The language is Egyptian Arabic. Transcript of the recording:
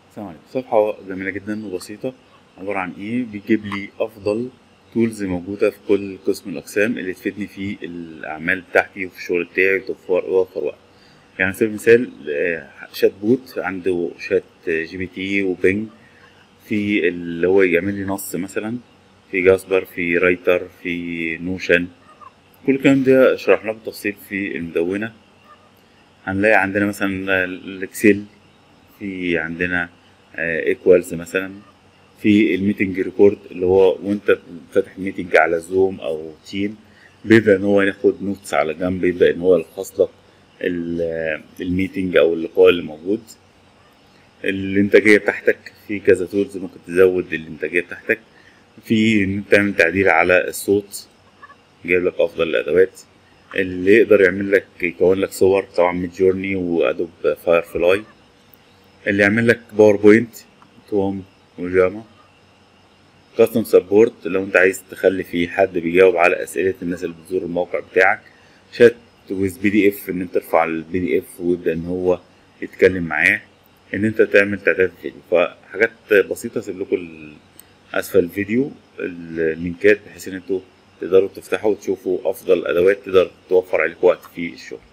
السلام عليكم صفحة جميلة جدا وبسيطة عبارة عن ايه بيجيب لي افضل تولز موجودة في كل قسم من الاقسام اللي تفيدني في الاعمال بتاعتي وفي الشغل بتاعي وتوفر وفر وقت يعني على سبيل المثال آه، شات بوت عنده شات جي بي تي وبينج في اللي هو يعمل لي نص مثلا في جاسبر في رايتر في نوشن كل الكلام ده شرحناه بالتفصيل في المدونة هنلاقي عندنا مثلا الاكسل في عندنا ايكوالز مثلا في الميتنج ريكورد اللي هو وانت فاتح ميتنج على زوم او تيم بيبدا ان هو ياخد نوتس على جنب بيبدا ان هو يلخص لك ال- الميتنج او اللقاء اللي موجود الانتاجيه بتاعتك في كذا تولز ممكن تزود الانتاجيه بتاعتك في ان انت تعمل تعديل على الصوت جايب لك افضل الادوات اللي يقدر يعمل لك يكون لك صور طبعا ميد جورني وادوب فاير فلاي اللي يعمل لك باوربوينت توم وجاما كاستم سبورت لو انت عايز تخلي فيه حد بيجاوب على اسئله الناس اللي بتزور الموقع بتاعك شات ويز بي دي اف ان انت ترفع البي دي اف ويبدا ان هو يتكلم معاه ان انت تعمل تعداد فيديو فحاجات بسيطه اسيب لكم ال- اسفل الفيديو اللينكات بحيث ان انتوا تقدروا تفتحوا وتشوفوا افضل ادوات تقدر توفر عليكم وقت في الشغل